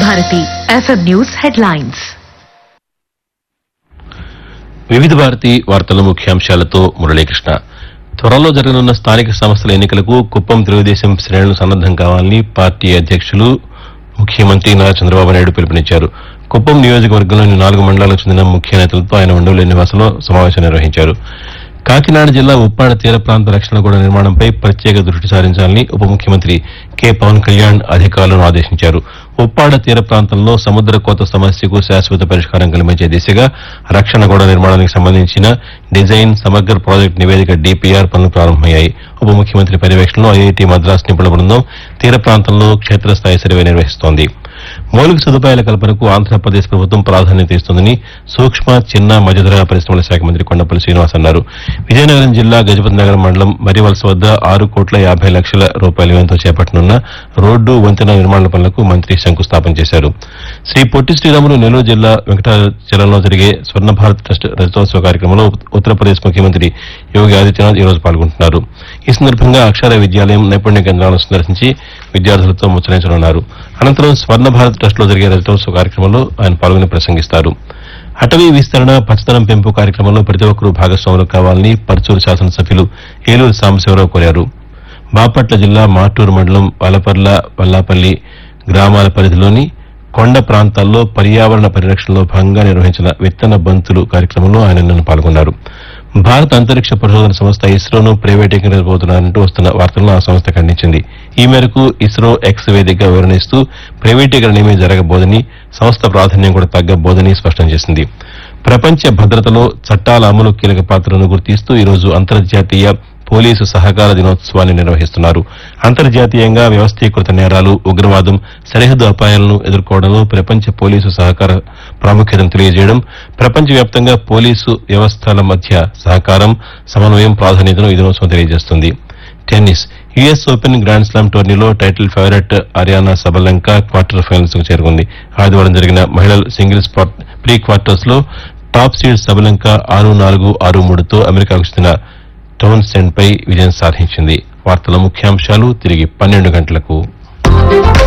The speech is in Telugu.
భారతి ఎఫ్ఎం న్యూస్ హెడ్లైన్స్ వివిధ భారతి వార్తల ముఖ్యాంశాలతో మురళీకృష్ణ త్వరలో జరగనున్న స్థానిక సంస్థల ఎన్నికలకు కుప్పం తెలుగుదేశం శ్రేణులు సన్నద్దం కావాలని పార్టీ అధ్యక్షులు ముఖ్యమంత్రి నారా చంద్రబాబు నాయుడు పిలుపునిచ్చారు కుప్పం నియోజకవర్గంలోని నాలుగు మండలాలకు చెందిన ముఖ్య నేతలతో ఆయన ఉండవల్లి నివాసంలో సమావేశం నిర్వహించారు కాకినాడ జిల్లా ఉప్పాడ తీర ప్రాంత రక్షణ గోడ నిర్మాణంపై ప్రత్యేక దృష్టి సారించాలని ఉప ముఖ్యమంత్రి కె పవన్ కళ్యాణ్ అధికారులను ఆదేశించారు ఉప్పాడ తీర ప్రాంతంలో సముద్ర కోత సమస్యకు శాశ్వత పరిష్కారం కల్పించే దిశగా రక్షణ గోడ నిర్మాణానికి సంబంధించిన డిజైన్ సమగ్ర ప్రాజెక్టు నివేదిక డిపిఆర్ పనులు ప్రారంభమయ్యాయి ఉప ముఖ్యమంత్రి పర్యవేక్షణలో ఐఐటి మద్రాస్ నిపుణుల బృందం తీర ప్రాంతంలో క్షేత్రస్థాయి సర్వే నిర్వహిస్తోంది మౌలిక సదుపాయాల కల్పనకు ఆంధ్రప్రదేశ్ ప్రభుత్వం ప్రాధాన్యత ఇస్తుందని సూక్ష్మ చిన్న మధ్యతరహా పరిశ్రమల శాఖ మంత్రి కొండపల్లి శ్రీనివాస్ అన్నారు విజయనగరం జిల్లా గజపతి నగరం మండలం మరివలస వద్ద ఆరు కోట్ల యాభై లక్షల రూపాయల వ్యయంతో చేపట్టనున్న రోడ్డు వంతెన నిర్మాణ పనులకు మంత్రి శంకుస్థాపన చేశారు శ్రీ పొట్టి శ్రీరాములు నెల్లూరు జిల్లా వెంకటాచలంలో జరిగే స్వర్ణ భారత్ ట్రస్ట్ రజతోత్సవ కార్యక్రమంలో ఉత్తరప్రదేశ్ ముఖ్యమంత్రి యోగి ఆదిత్యనాథ్ ఈ రోజు పాల్గొంటున్నారు ఈ సందర్భంగా అక్షర విద్యాలయం నైపుణ్య కేంద్రాలను సందర్శించి విద్యార్థులతో ముచ్చరించనున్నారు అనంతరం స్వర్ణ భారత్ ట్రస్ట్ లో జరిగే రజతోత్సవ కార్యక్రమంలో ఆయన పాల్గొని ప్రసంగిస్తారు అటవీ విస్తరణ పచ్చదనం పెంపు కార్యక్రమంలో ప్రతి ఒక్కరూ భాగస్వాములు కావాలని పర్చూరు శాసనసభ్యులు ఏలూరు సాంబశివరావు కోరారు బాపట్ల జిల్లా మాటూరు మండలం వలపర్ల వల్లాపల్లి గ్రామాల పరిధిలోని కొండ ప్రాంతాల్లో పర్యావరణ పరిరక్షణలో భాగంగా నిర్వహించిన విత్తన బంతులు కార్యక్రమంలో ఆయన నిన్న పాల్గొన్నారు భారత అంతరిక్ష పరిశోధన సంస్థ ఇస్రోను ప్రైవేటీకరించబోతున్నారంటూ వస్తున్న వార్తలను ఆ సంస్థ ఖండించింది ఈ మేరకు ఇస్రో ఎక్స్ వేదికగా వివరణిస్తూ ప్రైవేటీకరణ ఏమీ జరగబోదని సంస్థ ప్రాధాన్యం కూడా తగ్గబోదని స్పష్టం చేసింది ప్రపంచ భద్రతలో చట్టాల అమలు కీలక పాత్రను గుర్తిస్తూ ఈరోజు అంతర్జాతీయ పోలీసు సహకార దినోత్సవాన్ని నిర్వహిస్తున్నారు అంతర్జాతీయంగా వ్యవస్థీకృత నేరాలు ఉగ్రవాదం సరిహద్దు అపాయాలను ఎదుర్కోవడంలో ప్రపంచ పోలీసు సహకార ప్రాముఖ్యతను తెలియజేయడం ప్రపంచవ్యాప్తంగా పోలీసు వ్యవస్థల మధ్య సహకారం సమన్వయం ప్రాధాన్యతను ఈ దినోత్సవం తెలియజేస్తుంది tennis US open grand slam టోర్నీలో title favourite Aryna Sabalenka quarter finals కు చేరుకుంది ఆదివారం జరిగిన మహిళల సింగిల్స్ ప్రీ క్వార్టర్స్ లో టాప్ సీడ్ సబలంక ఆరు నాలుగు ఆరు మూడుతో అమెరికాకు చెందిన టౌన్ సెండ్ పై విజయం సాధించింది వార్తల ముఖ్యాంశాలు తిరిగి పన్నెండు గంటలకు